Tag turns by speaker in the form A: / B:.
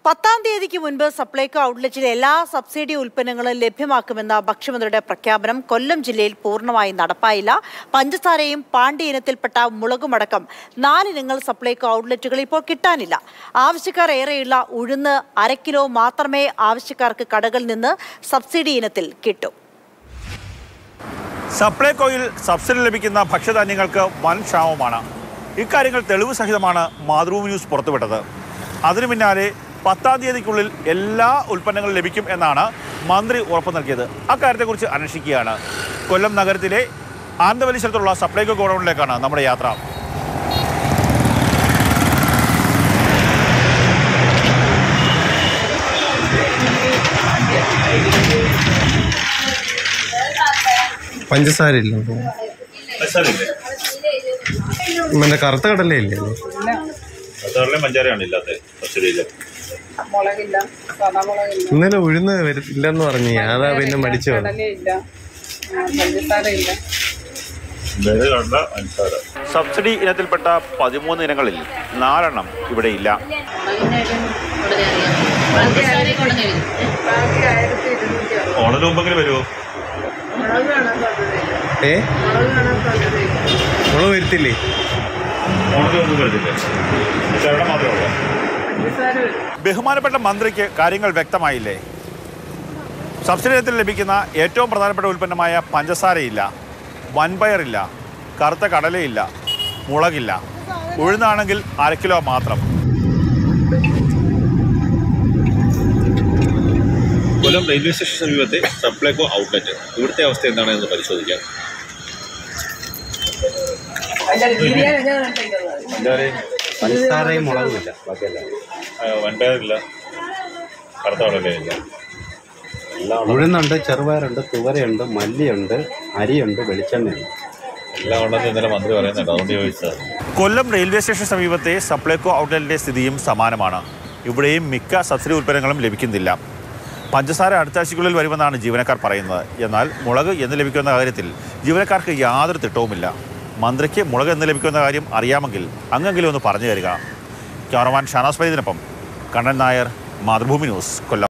A: പത്താം തീയതിക്ക് മുൻപ് സപ്ലൈകോ ഔട്ട്ലെറ്റിലെ എല്ലാ സബ്സിഡി ഉൽപ്പന്നങ്ങളും ലഭ്യമാക്കുമെന്ന ഭക്ഷ്യമന്ത്രിയുടെ പ്രഖ്യാപനം കൊല്ലം ജില്ലയിൽ പൂർണ്ണമായി നടപ്പായില്ല പഞ്ചസാരയും പാണ്ടി ഇനത്തിൽപ്പെട്ട മുളകുമടക്കം നാലിനങ്ങൾ സപ്ലൈകോ ഔട്ട്ലെറ്റുകളിൽ ഇപ്പോൾ കിട്ടാനില്ല ആവശ്യക്കാർ ഏറെയുള്ള ഉഴുന്ന് അര കിലോ മാത്രമേ ആവശ്യക്കാർക്ക് കടകളിൽ നിന്ന് സബ്സിഡി ഇനത്തിൽ കിട്ടൂ
B: സപ്ലൈകോയിൽ സബ്സിഡി ലഭിക്കുന്ന ഭക്ഷ്യധാന്യങ്ങൾക്ക് വൻ ക്ഷാമമാണ് ഇക്കാര്യങ്ങൾ തെളിവ് സഹിതമാണ് മാതൃഭൂമി ന്യൂസ് പുറത്തുവിട്ടത് അതിനു പിന്നാലെ പത്താം തീയതിക്കുള്ളിൽ എല്ലാ ഉൽപ്പന്നങ്ങളും ലഭിക്കും എന്നാണ് മന്ത്രി ഉറപ്പു നൽകിയത് അക്കാര്യത്തെക്കുറിച്ച് അന്വേഷിക്കുകയാണ് കൊല്ലം നഗരത്തിലെ ആനന്ദവല്ലി സ്ഥലത്തുള്ള സപ്ലൈകോ ഗോഡൌണിലേക്കാണ് നമ്മുടെ യാത്ര
C: പഞ്ചസാര ഇല്ല മറ്റേ കറുത്ത കടല ഇല്ലേ
B: പഞ്ചാരയാണ് ഇല്ലാത്തത് സബ്സിഡിയിൽ
D: മുളകില്ല സാധാ മുളകില്ല
C: ഇന്നലെ ഉഴുന്ന് വര- ഇല്ലെന്ന് പറഞ്ഞു അതാ പിന്നെ മടിച്ചു വന്നു.
D: കടലയില്ല ആ, പഞ്ചസാര ഇല്ല
B: സബ്സിഡി ഇനത്തിൽപ്പെട്ട പതിമൂന്ന് ഇനങ്ങളിൽ നാലെണ്ണം ഇവിടെ ഇല്ല
D: ബാക്കി ആയിരത്തി ഇരുന്നൂറ്റി അറുപത്
B: ഓണത്തിന് മുമ്പെങ്കിലും വരുമോ
D: മുളക് കാണാൻ സാധ്യതയില്ല
C: ഏ
D: മുളക് കാണാൻ സാധ്യതയില്ല
C: മുളക് വരുത്തില്ലേ
B: ഓണത്തിന് മുമ്പ് വരുന്നില്ലേ ചേട്ടൻ മാത്രമേ ഉള്ളൂ
D: പഞ്ചസാര വരും
B: ബഹുമാനപ്പെട്ട മന്ത്രിക്ക് കാര്യങ്ങൾ വ്യക്തമായില്ലേ സബ്സിഡി ഇനത്തിൽ ലഭിക്കുന്ന ഏറ്റവും പ്രധാനപ്പെട്ട ഉൽപ്പന്നമായ പഞ്ചസാരയില്ല വൻപയറില്ല കറുത്ത കടലയില്ല മുളകില്ല ഉഴുന്നാണെങ്കിൽ അര കിലോ മാത്രം
E: കൊല്ലം റെയിൽവേ സ്റ്റേഷൻ സമീപത്തെ സപ്ലൈകോ ഔട്ട്ലെറ്റ് ഇവിടുത്തെ അവസ്ഥ എന്താണെന്ന് പരിശോധിക്കാം
C: പഞ്ചസാരയും മുളകുമില്ല
E: വൻപയറില്ല കറുത്ത കടലയില്ല
F: ഉഴുന്നുണ്ട് ചെറുപയറുണ്ട് തുവരയുണ്ട് മല്ലിയുണ്ട് അരിയുണ്ട് വെളിച്ചെണ്ണയുണ്ട്
E: എല്ലാം ഉണ്ടെന്ന് ഇന്നലെ മന്ത്രി പറയുന്നുണ്ട് അതുകൊണ്ട് ചോദിച്ചത്
B: കൊല്ലം റെയിൽവേ സ്റ്റേഷൻ സമീപത്തെ സപ്ലൈകോ ഔട്ട്ലെറ്റിന്റെ സ്ഥിതിയും സമാനമാണ് ഇവിടെയും മിക്ക സബ്സിഡി ഉൽപ്പന്നങ്ങളും ലഭിക്കുന്നില്ല പഞ്ചസാര അടുത്ത ആഴ്ചയ്ക്കുള്ളിൽ വരുമെന്നാണ് ജീവനക്കാർ പറയുന്നത് എന്നാൽ മുളക് എന്ന് ലഭിക്കുന്ന കാര്യത്തിൽ ജീവനക്കാർക്ക് യാതൊരു തിട്ടവുമില്ല മന്ത്രിക്ക് മുളക് എന്ന് ലഭിക്കുന്ന കാര്യം അറിയാമെങ്കിൽ അങ്ങെങ്കിലും ഒന്ന് പറഞ്ഞു തരിക ക്യാമറമാൻ ഷാനാസ് ഫരീദിനൊപ്പം കണ്ണൻ നായർ മാതൃഭൂമി ന്യൂസ് കൊല്ലം